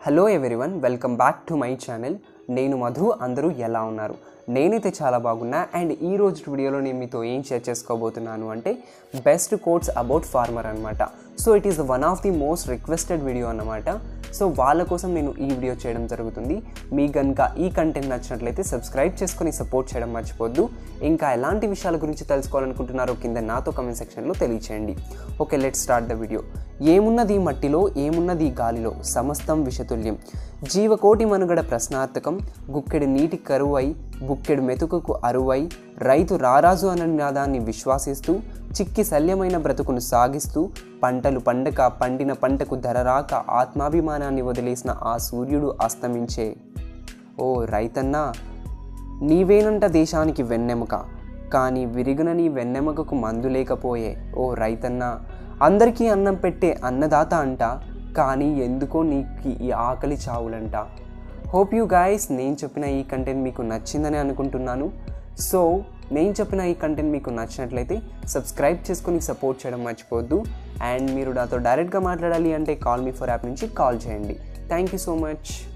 hello everyone welcome back to my channel నేను మధు అందరూ ఎలా ఉన్నారు నేనైతే చాలా బాగున్నా అండ్ ఈ రోజు వీడియోలో నేను మీతో ఏం షేర్ చేసుకోబోతున్నాను అంటే బెస్ట్ కోట్స్ అబౌట్ ఫార్మర్ అనమాట so it is one of the most requested video అనమాట సో వాళ్ళ కోసం నేను ఈ వీడియో చేయడం జరుగుతుంది మీకు కనుక ఈ కంటెంట్ నచ్చినట్లయితే సబ్స్క్రైబ్ చేసుకొని సపోర్ట్ చేయడం మర్చిపోద్దు ఇంకా ఎలాంటి విషయాల గురించి తెలుసుకోవాలనుకుంటున్నారో కింద నాతో కమెంట్ సెక్షన్లో తెలియచేయండి okay let start the video ఏమున్నది మట్టిలో ఏమున్నది గాలిలో సమస్తం విషతుల్యం జీవకోటి మనుగడ ప్రశ్నార్థకం గుక్కెడు నీటి కరువై బుక్కెడు మెతుకుకు అరువై రైతు రారాజు అన్న నినాదాన్ని విశ్వాసిస్తూ చిక్కి శల్యమైన బ్రతుకును సాగిస్తూ పంటలు పండక పండిన పంటకు ధర రాక ఆత్మాభిమానాన్ని వదిలేసిన ఆ సూర్యుడు అస్తమించే ఓ రైతన్నా నీవేనంట దేశానికి వెన్నెముక కానీ విరిగిన నీ వెన్నెముకకు మందు లేకపోయే ఓ రైతన్నా అందరికీ అన్నం పెట్టే అన్నదాత అంట కానీ ఎందుకో నీకు ఈ ఆకలి చావులంట హోప్ యూ గాయస్ నేను చెప్పిన ఈ కంటెంట్ మీకు నచ్చిందని అనుకుంటున్నాను సో నేను చెప్పిన ఈ కంటెంట్ మీకు నచ్చినట్లయితే సబ్స్క్రైబ్ చేసుకొని సపోర్ట్ చేయడం మర్చిపోవద్దు అండ్ మీరు నాతో డైరెక్ట్గా మాట్లాడాలి అంటే కాల్ మీ ఫర్ యాప్ నుంచి కాల్ చేయండి థ్యాంక్ యూ సో మచ్